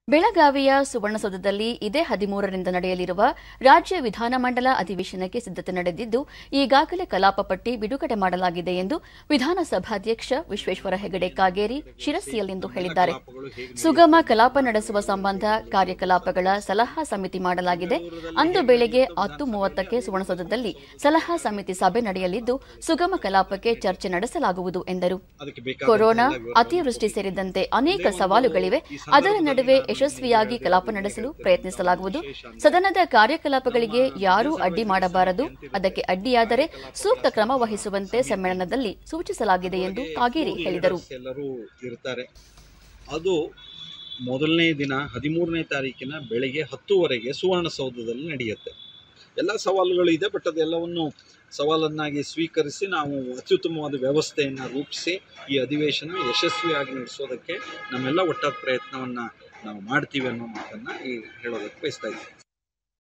ಬೆಳಗಾವಿಯ ಸುವರ್ಣಸೌಧದಲ್ಲಿ ಇದೇ ಹದಿಮೂರರಿಂದ ನಡೆಯಲಿರುವ ರಾಜ್ಯ ವಿಧಾನಮಂಡಲ ಅಧಿವೇಶನಕ್ಕೆ ಸಿದ್ದತೆ ನಡೆದಿದ್ದು ಈಗಾಗಲೇ ಕಲಾಪ ಪಟ್ಟಿ ಬಿಡುಗಡೆ ಮಾಡಲಾಗಿದೆ ಎಂದು ವಿಧಾನಸಭಾಧ್ಯಕ್ಷ ವಿಶ್ವೇಶ್ವರ ಹೆಗಡೆ ಕಾಗೇರಿ ಶಿರಸಿಯಲ್ಲಿಂದು ಹೇಳಿದ್ದಾರೆ ಸುಗಮ ಕಲಾಪ ನಡೆಸುವ ಸಂಬಂಧ ಕಾರ್ಯಕಲಾಪಗಳ ಸಲಹಾ ಸಮಿತಿ ಮಾಡಲಾಗಿದೆ ಅಂದು ಬೆಳಗ್ಗೆ ಹತ್ತು ಮೂವತ್ತಕ್ಕೆ ಸುವರ್ಣಸೌಧದಲ್ಲಿ ಸಲಹಾ ಸಮಿತಿ ಸಭೆ ನಡೆಯಲಿದ್ದು ಸುಗಮ ಕಲಾಪಕ್ಕೆ ಚರ್ಚೆ ನಡೆಸಲಾಗುವುದು ಎಂದರು ಕೊರೋನಾ ಅತಿವೃಷ್ಟಿ ಸೇರಿದಂತೆ ಅನೇಕ ಸವಾಲುಗಳಿವೆ ಅದರ ನಡುವೆ ಯಶಸ್ವಿಯಾಗಿ ಕಲಾಪ ನಡೆಸಲು ಪ್ರಯತ್ನಿಸಲಾಗುವುದು ಸದನದ ಕಾರ್ಯಕಲಾಪಗಳಿಗೆ ಯಾರೂ ಅಡ್ಡಿ ಮಾಡಬಾರದು ಅದಕ್ಕೆ ಅಡ್ಡಿಯಾದರೆ ಸೂಕ್ತ ಕ್ರಮ ವಹಿಸುವಂತೆ ಸಮ್ಮೇಳನದಲ್ಲಿ ಸೂಚಿಸಲಾಗಿದೆ ಎಂದು ಕಾಗೇರಿ ಹೇಳಿದರು ಎಲ್ಲರೂ ಇರ್ತಾರೆ ಅದು ಮೊದಲನೇ ದಿನ ಹದಿಮೂರನೇ ತಾರೀಕಿನ ಬೆಳಗ್ಗೆ ಹತ್ತುವರೆಗೆ ಸುವರ್ಣಸೌಧದಲ್ಲಿ ನಡೆಯುತ್ತೆ ಎಲ್ಲ ಸವಾಲುಗಳು ಇದೆ ಬಟ್ ಅದೆಲ್ಲವನ್ನು ಸವಾಲನ್ನಾಗಿ ಸ್ವೀಕರಿಸಿ ನಾವು ಅತ್ಯುತ್ತಮವಾದ ವ್ಯವಸ್ಥೆಯನ್ನು ರೂಪಿಸಿ ಈ ಅಧಿವೇಶನ ಯಶಸ್ವಿಯಾಗಿ ನಡೆಸೋದಕ್ಕೆ ನಮ್ಮೆಲ್ಲ ಒಟ್ಟಾದ ಪ್ರಯತ್ನವನ್ನು ನಾವು ಮಾಡ್ತೀವಿ ಅನ್ನೋ ಮಾತನ್ನು ಈ ಹೇಳೋದಕ್ಕೆ ಬಯಸ್ತಾ ಇದ್ದೀನಿ